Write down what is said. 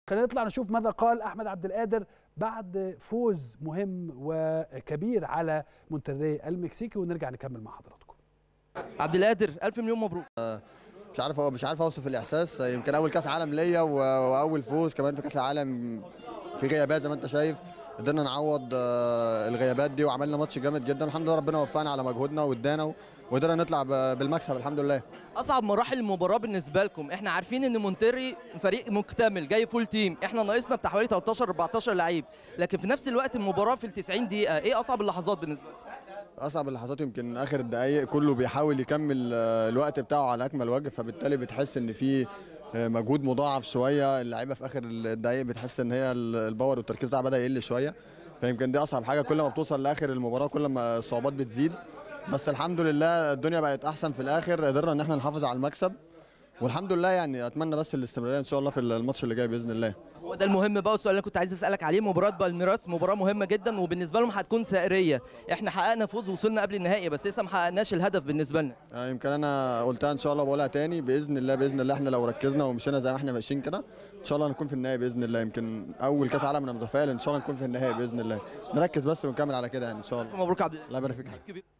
خلينا نطلع نشوف ماذا قال احمد عبد القادر بعد فوز مهم وكبير على مونتري المكسيكي ونرجع نكمل مع حضراتكم عبد القادر الف مليون مبروك مش عارف مش عارف اوصف الاحساس يمكن اول كاس عالم ليا و- واول فوز كمان في كاس العالم في غيابات زي ما انت شايف قدرنا نعوض آه، الغيابات دي وعملنا ماتش جامد جدا الحمد لله ربنا وفقنا على مجهودنا وادانا وقدرنا نطلع ب- بالمكسب الحمد لله اصعب مراحل المباراه بالنسبه لكم احنا عارفين ان مونتري فريق مكتمل جاي فول تيم احنا ناقصنا بتاع حوالي 13 14 لعيب لكن في نفس الوقت المباراه في ال 90 دقيقه ايه اصعب اللحظات بالنسبه لكم اصعب اللحظات يمكن اخر الدقائق كله بيحاول يكمل آه، الوقت بتاعه على اكمل وجه فبالتالي بتحس ان في آه، مجهود مضاعف شويه اللعيبه في اخر الدقائق بتحس ان هي ال- الباور والتركيز بتاعها بدا يقل شويه فيمكن دي اصعب حاجه كل ما بتوصل لاخر المباراه كل ما الصعوبات بتزيد بس الحمد لله الدنيا بقت احسن في الاخر قدرنا ان احنا نحافظ على المكسب والحمد لله يعني اتمنى بس الاستمراريه ان شاء الله في الماتش اللي جاي باذن الله هو ده المهم بقى والسؤال اللي كنت عايز اسالك عليه مباراه بالميراس مباراه مهمه جدا وبالنسبه لهم هتكون ثأريه احنا حققنا فوز وصلنا قبل النهائي بس لسه ما حققناش الهدف بالنسبه لنا آه، يمكن انا قلتها ان شاء الله بقولها تاني باذن الله باذن الله احنا لو ركزنا ومشينا زي ما احنا ماشيين كده ان شاء الله نكون في النهائي باذن الله يمكن اول كاس عالم انا متفائل ان شاء الله نكون في النهائي باذن الله نركز بس ونكمل على كده يعني ان شاء الله مبروك عبد الله يبارك فيك كبير